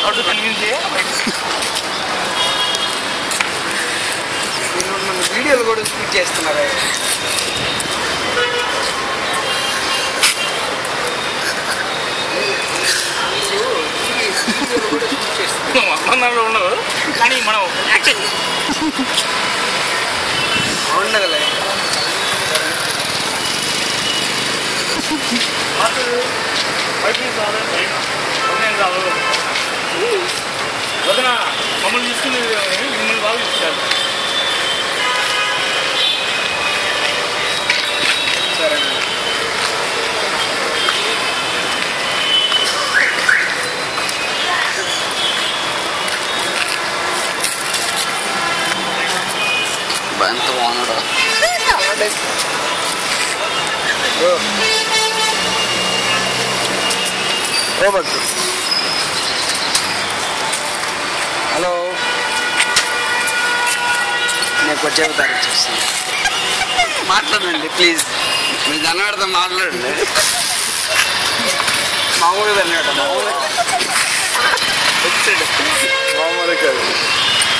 అటు కనిపించి మీరు నన్ను వీడియోలు కూడా షూట్ చేస్తున్నారా అన్నాళ్ళు ఉండదు కానీ మనం యాక్షన్ బాగుండదులే బయటికి రాదు వదిలేం రాదు వదిన మమ్మల్ని తీసుకుని మిమ్మల్ని వాళ్ళు ఇచ్చారు సరే ఎంత బాగున్నాడు రోబర్ట్ హలో నేను కొంచెం చెబుతాను చూస్తాను మాట్లాడండి ప్లీజ్ మీరు జనవాడితో మాట్లాడండి మామూలుగా అన్నాడు మామూలుగా మామూలు కాదు